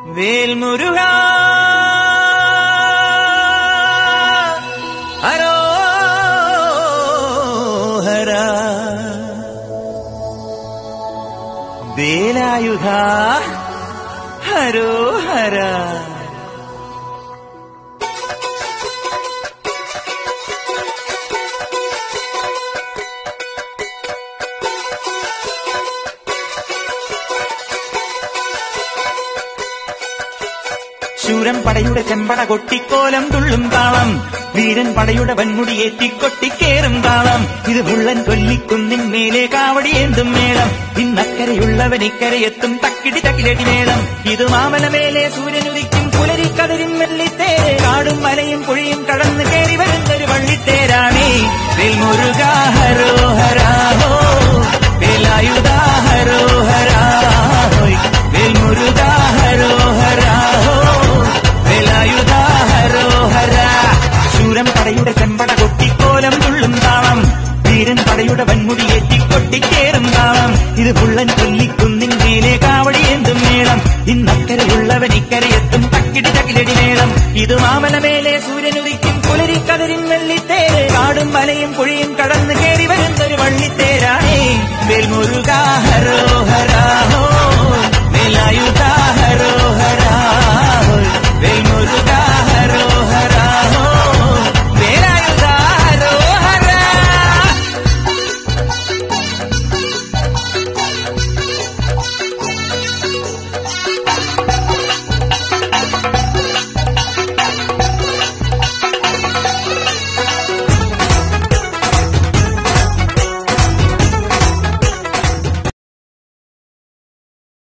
വേൽമുരുക ഹരോഹര വേലായുധ ഹരോഹര ശൂരൻ പടയുടെ ചെമ്പട കൊട്ടിക്കോലം തുള്ളും താളം വീരൻ പടയുടെ വൻമുടിയേറ്റി കൊട്ടിക്കേറും താളം ഇത് മുള്ളൻ കൊല്ലിക്കുന്നിൻ മേലെ കാവടിയേന്തും മേളം ഇന്നക്കരയുള്ളവൻ ഇക്കരയെത്തും തക്കിടി തക്കിലടി മേളം ഇത് മാമല മേലെ സൂര്യനുദിക്കും പുലരി കതിരും വെള്ളിത്തേരെ കാടും മലയും പുഴയും കടന്നു കയറി വരുന്നൊരു വള്ളിത്തേരാണേ വെൽമുരുക ഹരോഹരാഹോ വേലായുധ ഹരോഹരാഹോയ് വെൽമുരുക ഹരോഹരാഹോ വേലായുധ ഹരോഹര ശൂരൻ പടയുടെ ചെമ്പട കൊട്ടിക്കോലം തുള്ളും താളം വീരൻ പടയുടെ വൻമുടിയേറ്റി കൊട്ടിക്കേറും താളം ഇത് പുള്ളൻ കൊല്ലിക്കുന്നിൻ മേലെ കാവടിയേന്തും മേളം ഇന്നക്കരയുള്ളവൻ ഇക്കരയെത്തും തക്കിടി തകിലടി മേളം ഇത് മാമല മേലെ സൂര്യനുദിക്കും പുലരി കതിരിൻ വെള്ളിത്തേര് കാടും മലയും പുഴയും കടന്നു കയറി വരുന്നൊരു വള്ളിത്തേരാണേ വേൽമുരുക ഹരോഹര